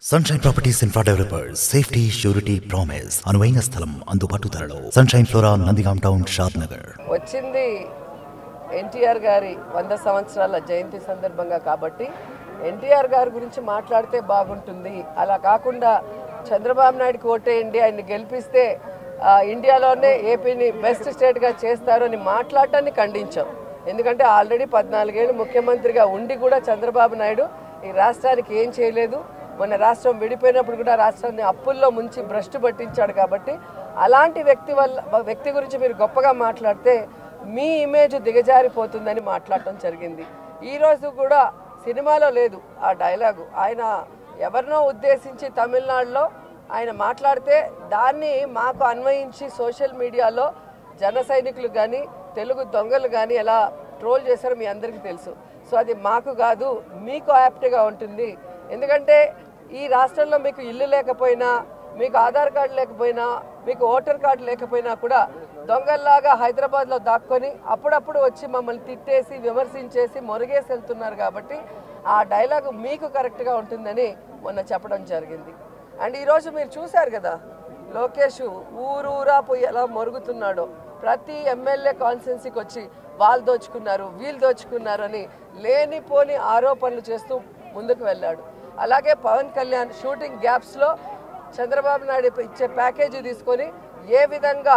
sunshine properties infra developers safety surety promise అనువైన స్థలం అందుబాటు ధరలో sunshine flora Nandigam town Shad Nagar వచ్చింది ఎన్టీఆర్ గారి వంద సంవత్సరాల జయంతి సందర్భంగా కాబట్టి ఎన్టీఆర్ గారి గురించి మాట్లాడితే బాగుంటుంది అలా కాకుండా చంద్రబాబు నాయుడుకి ఓటేయండి ఆయన్ని గెలిపిస్తే ఆ, ఇండియాలోనే ఏపీని బెస్ట్ స్టేట్గా చేస్తారు అని మాట్లాడటాన్ని ఖండించాం ఎందుకంటే ఆల్రెడీ పద్నాలుగేళ్ళు ముఖ్యమంత్రిగా ఉండి కూడా చంద్రబాబు నాయుడు ఈ రాష్ట్రానికి ఏం చేయలేదు మన రాష్ట్రం విడిపోయినప్పుడు కూడా రాష్ట్రాన్ని అప్పుల్లో ముంచి భ్రష్టు పట్టించాడు కాబట్టి అలాంటి వ్యక్తి వల్ల వ్యక్తి గురించి మీరు గొప్పగా మాట్లాడితే మీ ఇమేజ్ దిగజారిపోతుందని మాట్లాడటం జరిగింది ఈ రోజు కూడా సినిమాలో లేదు ఆ డైలాగు ఆయన ఎవరినో ఉద్దేశించి తమిళనాడులో ఆయన మాట్లాడితే దాన్ని మాకు అన్వయించి సోషల్ మీడియాలో జన సైనికులు కానీ తెలుగు దొంగలు కానీ ఎలా ట్రోల్ చేశారో మీ అందరికీ తెలుసు సో అది మాకు కాదు మీకు యాప్ట్గా ఉంటుంది ఎందుకంటే ఈ రాష్ట్రంలో మీకు ఇల్లు లేకపోయినా మీకు ఆధార్ కార్డు లేకపోయినా మీకు ఓటర్ కార్డు లేకపోయినా కూడా దొంగల్లాగా హైదరాబాద్లో దాక్కొని అప్పుడప్పుడు వచ్చి మమ్మల్ని తిట్టేసి విమర్శించేసి మొరిగేసి వెళ్తున్నారు కాబట్టి ఆ డైలాగ్ మీకు కరెక్ట్గా ఉంటుందని మొన్న చెప్పడం జరిగింది అండ్ ఈరోజు మీరు చూశారు కదా లోకేష్ ఊరూరా పోయి ఎలా మొరుగుతున్నాడో ప్రతి ఎమ్మెల్యే కాన్స్టిట్యున్సీకి వచ్చి వాళ్ళు దోచుకున్నారు వీళ్ళు దోచుకున్నారు అని లేనిపోని ఆరోపణలు చేస్తూ ముందుకు వెళ్ళాడు అలాగే పవన్ కళ్యాణ్ షూటింగ్ గ్యాప్స్లో చంద్రబాబు నాయుడు ఇచ్చే ప్యాకేజీ తీసుకొని ఏ విధంగా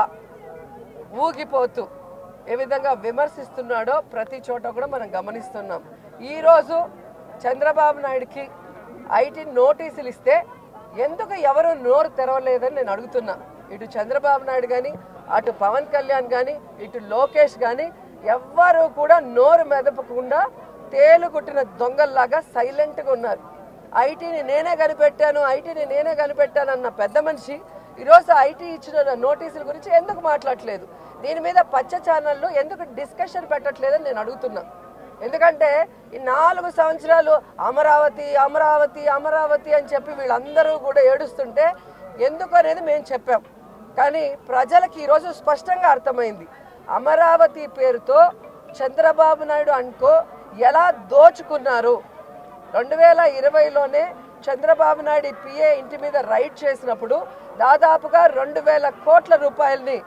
ఊగిపోతూ ఏ విధంగా విమర్శిస్తున్నాడో ప్రతి చోట కూడా మనం గమనిస్తున్నాం ఈరోజు చంద్రబాబు నాయుడుకి ఐటీ నోటీసులు ఇస్తే ఎందుకు ఎవరు నోరు తెరవలేదని నేను అడుగుతున్నా ఇటు చంద్రబాబు నాయుడు కానీ అటు పవన్ కళ్యాణ్ కానీ ఇటు లోకేష్ కానీ ఎవ్వరూ కూడా నోరు మెదపకుండా తేలుకుట్టిన దొంగల్లాగా సైలెంట్గా ఉన్నారు ఐటీని నేనే కనిపెట్టాను ఐటీని నేనే కనిపెట్టాను అన్న పెద్ద మనిషి ఈరోజు ఐటీ ఇచ్చిన నోటీసుల గురించి ఎందుకు మాట్లాడట్లేదు దీని మీద పచ్చ ఛానళ్ళు ఎందుకు డిస్కషన్ పెట్టట్లేదని నేను అడుగుతున్నా ఎందుకంటే ఈ నాలుగు సంవత్సరాలు అమరావతి అమరావతి అమరావతి అని చెప్పి వీళ్ళందరూ కూడా ఏడుస్తుంటే ఎందుకు అనేది మేము చెప్పాం కానీ ప్రజలకి ఈరోజు స్పష్టంగా అర్థమైంది అమరావతి పేరుతో చంద్రబాబు నాయుడు అనుకో ఎలా దోచుకున్నారు రెండు వేల ఇరవైలోనే చంద్రబాబు నాయుడు పిఏ ఇంటి మీద రైడ్ చేసినప్పుడు దాదాపుగా రెండు వేల కోట్ల రూపాయలని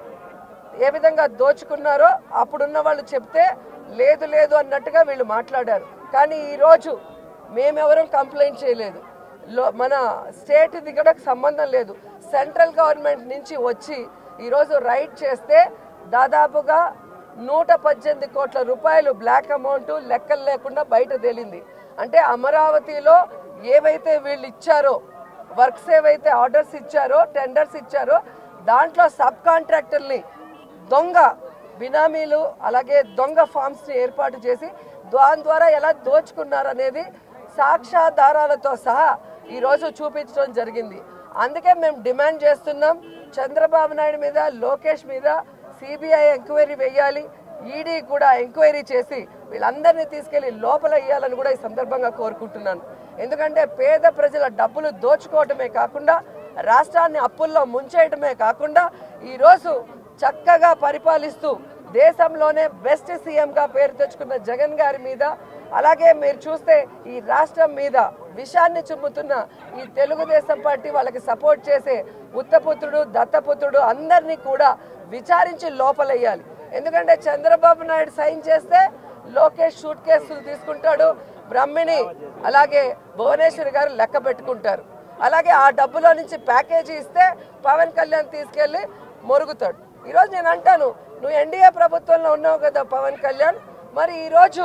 ఏ విధంగా దోచుకున్నారో అప్పుడున్న వాళ్ళు చెప్తే లేదు లేదు అన్నట్టుగా వీళ్ళు మాట్లాడారు కానీ ఈరోజు మేమెవరం కంప్లైంట్ చేయలేదు లో మన స్టేట్ది కూడా సంబంధం లేదు సెంట్రల్ గవర్నమెంట్ నుంచి వచ్చి ఈరోజు రైడ్ చేస్తే దాదాపుగా నూట పద్దెనిమిది కోట్ల రూపాయలు బ్లాక్ అమౌంట్ లెక్కలు లేకుండా బయట తేలింది అంటే అమరావతిలో ఏవైతే వీళ్ళు ఇచ్చారో వర్క్స్ ఏవైతే ఆర్డర్స్ ఇచ్చారో టెండర్స్ ఇచ్చారో దాంట్లో సబ్ కాంట్రాక్టర్ని దొంగ బినామీలు అలాగే దొంగ ఫామ్స్ని ఏర్పాటు చేసి దాని ద్వారా ఎలా దోచుకున్నారు అనేది సాక్ష్యాధారాలతో సహా ఈరోజు చూపించడం జరిగింది అందుకే మేము డిమాండ్ చేస్తున్నాం చంద్రబాబు నాయుడు మీద లోకేష్ మీద సిబిఐ ఎంక్వైరీ వేయాలి ఈడీ కూడా ఎంక్వైరీ చేసి వీళ్ళందరినీ తీసుకెళ్లి లోపల వేయాలని కూడా ఈ సందర్భంగా కోరుకుంటున్నాను ఎందుకంటే పేద ప్రజల డబ్బులు దోచుకోవటమే కాకుండా రాష్ట్రాన్ని అప్పుల్లో ముంచేయటమే కాకుండా ఈరోజు చక్కగా పరిపాలిస్తూ దేశంలోనే బెస్ట్ సీఎంగా పేరు తెచ్చుకున్న జగన్ గారి మీద అలాగే మీరు చూస్తే ఈ రాష్ట్రం మీద విషాన్ని చుమ్ముతున్న ఈ తెలుగుదేశం పార్టీ వాళ్ళకి సపోర్ట్ చేసే ఉత్తపుత్రుడు దత్తపుత్రుడు అందరినీ కూడా విచారించి లోపలయ్యాలి ఎందుకంటే చంద్రబాబు నాయుడు సైన్ చేస్తే లోకేష్ షూట్ కేసులు తీసుకుంటాడు బ్రహ్మిణి అలాగే భువనేశ్వరి గారు లెక్క పెట్టుకుంటారు అలాగే ఆ డబ్బులో నుంచి ప్యాకేజీ ఇస్తే పవన్ కళ్యాణ్ తీసుకెళ్లి మొరుగుతాడు ఈరోజు నేను అంటాను నువ్వు ఎన్డీఏ ప్రభుత్వంలో ఉన్నావు కదా పవన్ కళ్యాణ్ మరి ఈరోజు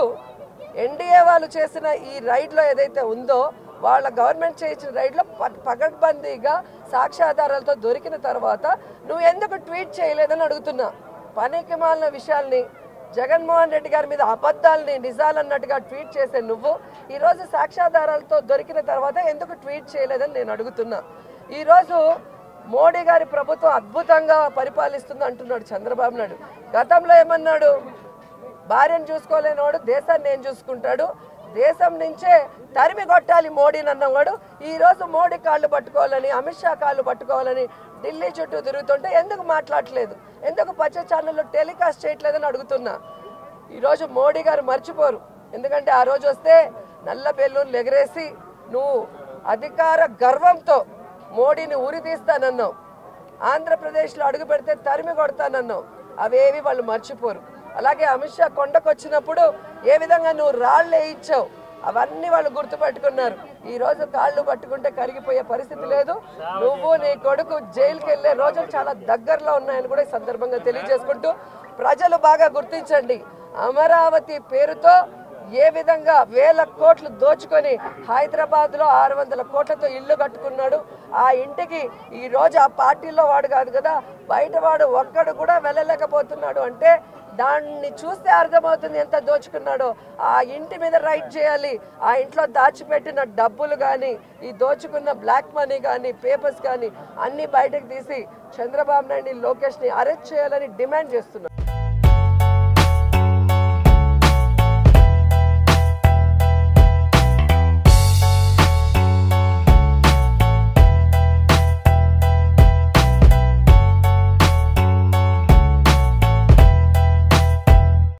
ఎన్డీఏ వాళ్ళు చేసిన ఈ రైడ్లో ఏదైతే ఉందో వాళ్ళ గవర్నమెంట్ చేయించిన రైడ్లో ప- పకడ్బందీగా సాక్ష్యాధారాలతో దొరికిన తర్వాత నువ్వు ఎందుకు ట్వీట్ చేయలేదని అడుగుతున్నా పనికి మాలిన విషయాల్ని జగన్మోహన్ రెడ్డి గారి మీద అబద్ధాలని నిజాలన్నట్టుగా ట్వీట్ చేసే నువ్వు ఈరోజు సాక్ష్యాధారాలతో దొరికిన తర్వాత ఎందుకు ట్వీట్ చేయలేదని నేను అడుగుతున్నా ఈరోజు మోడీ గారి ప్రభుత్వం అద్భుతంగా పరిపాలిస్తుంది అంటున్నాడు చంద్రబాబు నాయుడు గతంలో ఏమన్నాడు భార్యను చూసుకోలేనివాడు దేశాన్ని ఏం చూసుకుంటాడు దేశం నుంచే తరిమి కొట్టాలి మోడీని అన్నవాడు ఈ రోజు మోడీ కాళ్ళు పట్టుకోవాలని అమిత్ షా కాళ్ళు పట్టుకోవాలని ఢిల్లీ చుట్టూ తిరుగుతుంటే ఎందుకు మాట్లాడట్లేదు ఎందుకు పచ్చ ఛానల్లో టెలికాస్ట్ చేయట్లేదని అడుగుతున్నా ఈరోజు మోడీ గారు మర్చిపోరు ఎందుకంటే ఆ రోజు వస్తే నల్ల బెల్లూన్లు ఎగరేసి నువ్వు అధికార గర్వంతో మోడీని ఉరి తీస్తానన్నావు ఆంధ్రప్రదేశ్లో అడుగు పెడితే తరిమి కొడతానన్నావు అవేవి వాళ్ళు మర్చిపోరు అలాగే అమిత్ షా కొండకు వచ్చినప్పుడు ఏ విధంగా నువ్వు రాళ్ళు వేయించావు అవన్నీ వాళ్ళు గుర్తుపెట్టుకున్నారు ఈ రోజు కాళ్ళు పట్టుకుంటే కరిగిపోయే పరిస్థితి లేదు నువ్వు నీ కొడుకు జైలుకి వెళ్ళే రోజులు చాలా దగ్గరలో ఉన్నాయని కూడా ఈ సందర్భంగా తెలియజేసుకుంటూ ప్రజలు బాగా గుర్తించండి అమరావతి పేరుతో ఏ విధంగా వేల కోట్లు దోచుకొని హైదరాబాద్ లో ఆరు వందల కోట్లతో ఇల్లు కట్టుకున్నాడు ఆ ఇంటికి ఈ రోజు ఆ పార్టీలో వాడు కాదు కదా బయట వాడు ఒక్కడు కూడా వెళ్ళలేకపోతున్నాడు అంటే దాన్ని చూస్తే అర్థమవుతుంది ఎంత దోచుకున్నాడో ఆ ఇంటి మీద రైట్ చేయాలి ఆ ఇంట్లో దాచిపెట్టిన డబ్బులు కానీ ఈ దోచుకున్న బ్లాక్ మనీ కానీ పేపర్స్ కానీ అన్ని బయటకు తీసి చంద్రబాబు నాయుడు లోకేష్ని అరెస్ట్ చేయాలని డిమాండ్ చేస్తున్నారు